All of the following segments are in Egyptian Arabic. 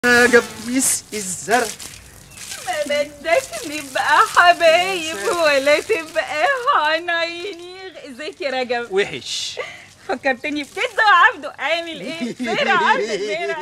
رجب يسقي الزرع ما بدك نبقى حبايب ولا تبقى حنيني ازيك يا رجب وحش فكرتني بكده وعبده عامل ايه زرع عبده زرع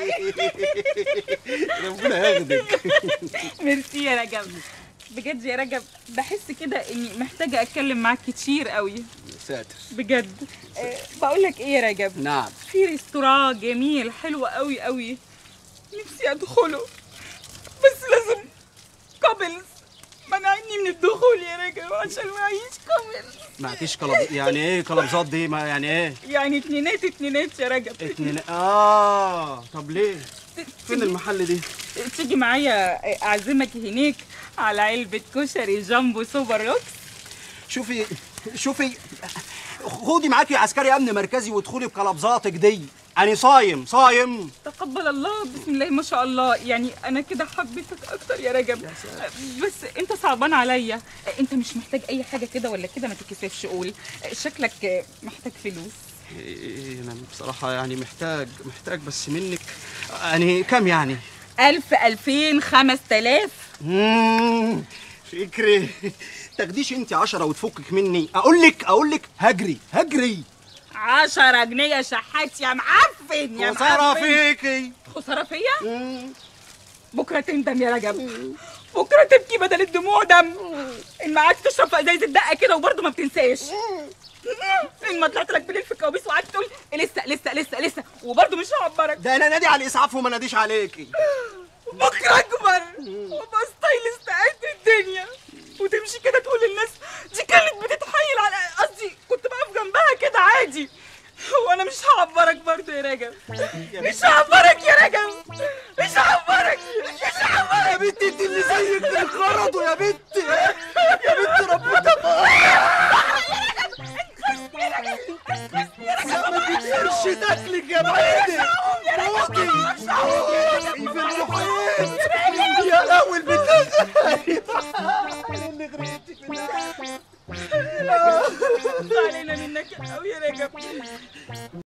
ربنا ياخدك ميرسي يا رجب بجد يا رجب بحس كده اني محتاجه اتكلم معاك كتير قوي ساتر بجد أه بقول لك ايه يا رجب نعم في ريستوران جميل حلو قوي قوي نفسي ادخله بس لازم كابلز منعني من الدخول يا رجب عشان معيش كابلز ما فيش كلب يعني ايه كلبزات دي ما يعني ايه يعني اتنينات اتنينات يا رجب اتنين اه طب ليه فين المحل دي تيجي معايا اعزمك هناك على علبة كشري جامبو سوبر لوكس شوفي شوفي خدي معاكي عسكري امن مركزي وادخلي بكلبزاتك دي يعني صايم صايم تقبل الله بسم الله ما شاء الله يعني انا كده حبيتك اكتر يا رجب بس انت صعبان عليا انت مش محتاج اي حاجه كده ولا كده ما تكسفش قول شكلك محتاج فلوس إيه انا بصراحه يعني محتاج محتاج بس منك يعني كم يعني ألف ألفين خمس تلاف مم، فكري تاخديش انت عشرة وتفكك مني اقول لك اقول لك هجري هجري عشرة جنيه يا شحات يا معفن يا خساره معفن فيكي خسارة فيا مم. بكرة تندم يا رجب بكرة تبكي بدل الدموع دم إن معاك تشرب في ازايز الدقة كده وبرضه ما بتنساش إن ما طلعت لك بالليل في الكوابيس وقعدت تقول لسه لسه لسه لسه وبرضه مش هعبرك ده انا نادي على الاسعاف وما ناديش عليكي بكرة أكبر وأبقى ستايلست قد الدنيا وتمشي كده تقول للناس دي كانت بتتحايل على قصدي كنت بقف جنبها كده عادي وانا مش هعبرك برضه يا رجب مش هعبرك يا رجب مش هعبرك مش هعبرك يا بنتي انت اللي زيك انقرضوا يا بنتي يا بنتي ربنا ما تكسرش دخلك يا بنتي موتي في المحيط يا لهوي البنت اللي غرقتي في النار. علينا منك قوي يا رجب